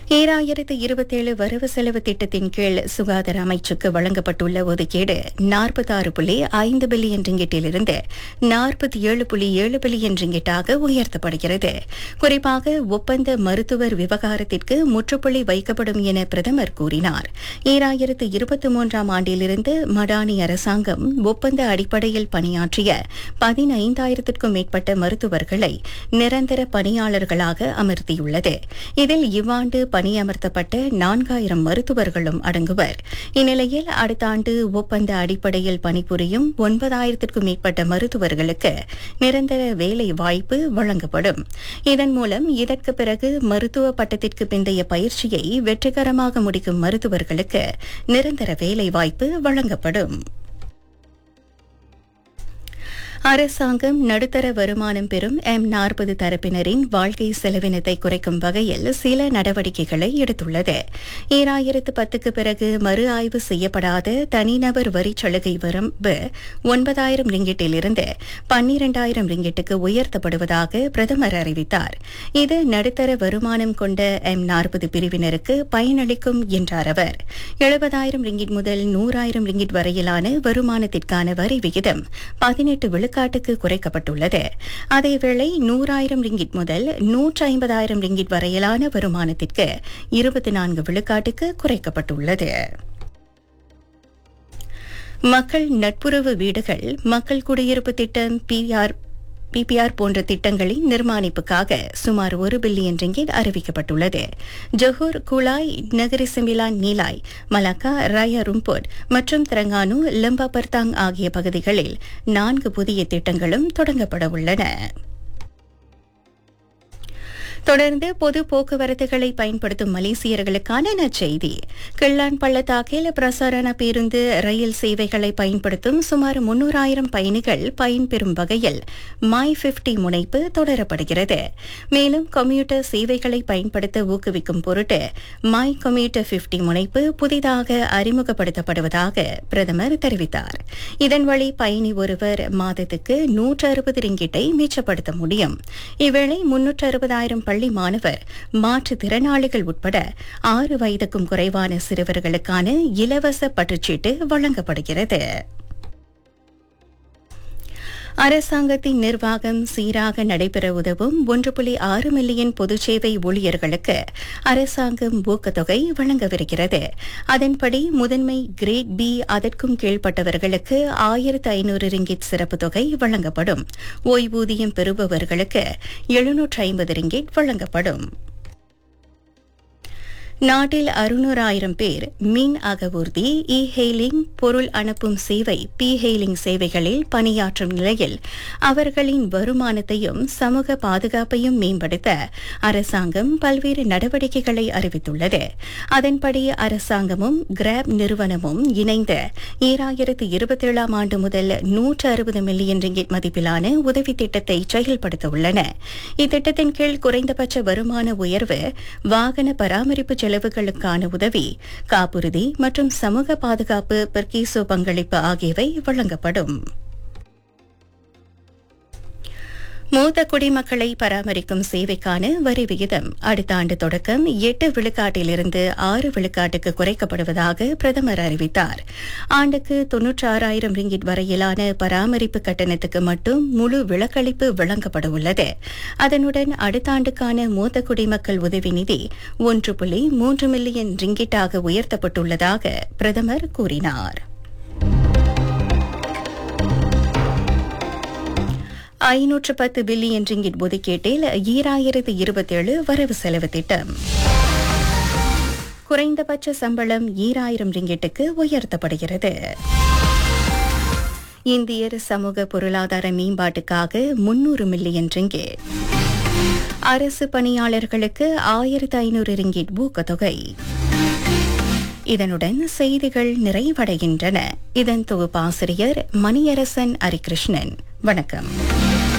ஈராயிரத்து இருபத்தேழு வரவு செலவு திட்டத்தின் கீழ் சுகாதார அமைச்சுக்கு வழங்கப்பட்டுள்ள ஒதுக்கீடு நாற்பத்தாறு புள்ளி ஐந்து பில்லியன் ரிங்கிட்டிலிருந்து நாற்பத்தி ஏழு புள்ளி ஏழு பில்லியன் ரிங்கிட்டாக உயர்த்தப்படுகிறது குறிப்பாக ஒப்பந்த மருத்துவர் விவகாரத்திற்கு முற்றுப்புள்ளி வைக்கப்படும் என பிரதமர் கூறினார் ஈராயிரத்து இருபத்தி மூன்றாம் ஆண்டிலிருந்து மடானி அரசாங்கம் ஒப்பந்த அடிப்படையில் பணியாற்றிய பதினைந்தாயிரத்திற்கும் மேற்பட்ட மருத்துவர்களை நிரந்தர பணியாளர்களாக அமர்த்தியுள்ளது இதில் இவ்வாண்டு பணியமர்த்தப்பட்ட நான்காயிரம் மருத்துவர்களும் அடங்குவர் இந்நிலையில் அடுத்த ஆண்டு ஒப்பந்த அடிப்படையில் பணிபுரியும் ஒன்பதாயிரத்திற்கும் மேற்பட்ட மருத்துவர்களுக்கு நிரந்தர வேலை வாய்ப்பு வழங்கப்படும் இதன் மூலம் இதற்கு பிறகு மருத்துவ பட்டத்திற்கு பிந்தைய பயிற்சியை வெற்றிகரமாக முடிக்கும் மருத்துவர்களுக்கு நிரந்தர வேலை வாய்ப்பு வழங்கப்படும் அரசாங்கம் நடுத்தர வருமானம் பெறும் எம் நாற்பது தரப்பினரின் வாழ்க்கை செலவினத்தை குறைக்கும் வகையில் சில நடவடிக்கைகளை எடுத்துள்ளது ஈராயிரத்து பத்துக்கு பிறகு மறு ஆய்வு செய்யப்படாத தனிநபர் வரிச் சலுகை வரம்பு ஒன்பதாயிரம் ரிங்கிட்டிலிருந்து பன்னிரண்டாயிரம் ரிங்கிட்டுக்கு உயர்த்தப்படுவதாக பிரதமர் அறிவித்தார் இது நடுத்தர வருமானம் கொண்ட எம் நாற்பது பிரிவினருக்கு பயனளிக்கும் என்றார் அவர் எழுபதாயிரம் ரிங்கிட் முதல் நூறாயிரம் ரிங்கிட் வரையிலான வருமானத்திற்கான வரி விகிதம் பதினெட்டு விழுக்காட்டுக்கு குறைக்கப்பட்டுள்ளது அதேவேளை நூறாயிரம் ரிங்கிட் முதல் நூற்று ஐம்பதாயிரம் ரிங்கிட் வரையிலான வருமானத்திற்கு இருபத்தி நான்கு விழுக்காட்டுக்கு குறைக்கப்பட்டுள்ளது மக்கள் நட்புறவு வீடுகள் மக்கள் குடியிருப்பு திட்டம் பிஆர் பிபிஆர் போன்ற திட்டங்களின் நிர்மாணிப்புக்காக சுமார் ஒரு பில்லியன் ரிங்கிட் அறிவிக்கப்பட்டுள்ளது ஜொஹூர் குலாய் நகரி சிமிலான் நீலாய் மலாக்கா ராயா ரும்போட் மற்றும் திரங்கானு லம்பாபர்தாங் ஆகிய பகுதிகளில் நான்கு புதிய திட்டங்களும் தொடங்கப்பட உள்ளன தொடர்ந்து பொது போக்குவரத்துகளை பயன்படுத்தும் மலேசியர்களுக்கான நற்செய்தி கிள்ளான் பள்ளத்தாக்கில் பிரசாரண பேருந்து ரயில் சேவைகளை பயன்படுத்தும் சுமார் முன்னூறாயிரம் பயணிகள் பயன்பெறும் வகையில் மை பிப்டி முனைப்பு தொடரப்படுகிறது மேலும் கம்யூட்டர் சேவைகளை பயன்படுத்த ஊக்குவிக்கும் பொருட்டு மை கம்யூட்டர் பிப்டி முனைப்பு புதிதாக அறிமுகப்படுத்தப்படுவதாக பிரதமர் தெரிவித்தார் இதன் வழி பயணி ஒருவர் மாதத்துக்கு நூற்று அறுபது ரிங்கிட்டை மிச்சப்படுத்த முடியும் இவ்வேளை முன்னூற்று அறுபதாயிரம் பள்ளி மாணவர் மாற்றுத்திறனாளிகள் உட்பட ஆறு வயதுக்கும் குறைவான சிறுவர்களுக்கான இலவச பற்றுச்சீட்டு வழங்கப்படுகிறது அரசாங்கத்தின் நிர்வாகம் சீராக நடைபெற உதவும் ஒன்று புள்ளி ஆறு மில்லியன் பொது சேவை ஊழியர்களுக்கு அரசாங்கம் ஊக்கத்தொகை வழங்கவிருக்கிறது அதன்படி முதன்மை கிரேட் பி அதற்கும் கீழ்ப்பட்டவர்களுக்கு ஆயிரத்து ஐநூறு ரிங்கிட் சிறப்பு தொகை வழங்கப்படும் ஓய்வூதியம் பெறுபவர்களுக்கு எழுநூற்று ஐம்பது ரிங்கிட் வழங்கப்படும் நாட்டில் அறுநூறாயிரம் பேர் மின் அகவூர்தி இ ஹெய்லிங் பொருள் அனுப்பும் சேவை பி ஹெய்லிங் சேவைகளில் பணியாற்றும் நிலையில் அவர்களின் வருமானத்தையும் சமூக பாதுகாப்பையும் மேம்படுத்த அரசாங்கம் பல்வேறு நடவடிக்கைகளை அறிவித்துள்ளது அதன்படி அரசாங்கமும் கிராப் நிறுவனமும் இணைந்து ஈராயிரத்து இருபத்தேழாம் ஆண்டு முதல் நூற்று அறுபது மில்லியன் ரிங்கிட் மதிப்பிலான உதவி திட்டத்தை செயல்படுத்த உள்ளன இத்திட்டத்தின் கீழ் குறைந்தபட்ச வருமான உயர்வு வாகன பராமரிப்பு செலவுகளுக்கான உதவி காப்புறுதி மற்றும் சமூக பாதுகாப்பு பெர்கீசோ பங்களிப்பு ஆகியவை வழங்கப்படும் மூத்த குடிமக்களை பராமரிக்கும் சேவைக்கான வரி விகிதம் அடுத்த ஆண்டு தொடக்கம் எட்டு விழுக்காட்டிலிருந்து ஆறு விழுக்காட்டுக்கு குறைக்கப்படுவதாக பிரதமர் அறிவித்தார் ஆண்டுக்கு தொன்னூற்றாறாயிரம் ரிங்கிட் வரையிலான பராமரிப்பு கட்டணத்துக்கு மட்டும் முழு விலக்களிப்பு வழங்கப்பட உள்ளது அதனுடன் அடுத்த ஆண்டுக்கான மூத்த குடிமக்கள் உதவி நிதி ஒன்று புள்ளி மூன்று மில்லியன் ரிங்கிட்டாக உயர்த்தப்பட்டுள்ளதாக பிரதமர் கூறினார் ஐநூற்று பத்து பில்லியன் ரிங்கிட் ஒதுக்கீட்டில் ஈராயிரத்து இருபத்தேழு வரவு செலவு திட்டம் குறைந்தபட்ச சம்பளம் ஈராயிரம் ரிங்கிட்டுக்கு உயர்த்தப்படுகிறது இந்தியர் சமூக பொருளாதார மேம்பாட்டுக்காக முன்னூறு மில்லியன் ரிங்கிட் அரசு பணியாளர்களுக்கு ஆயிரத்து ஐநூறு ரிங்கிட் ஊக்கத்தொகை இதனுடன் செய்திகள் நிறைவடைகின்றன இதன் தொகுப்பாசிரியர் மணியரசன் அரிகிருஷ்ணன் வணக்கம்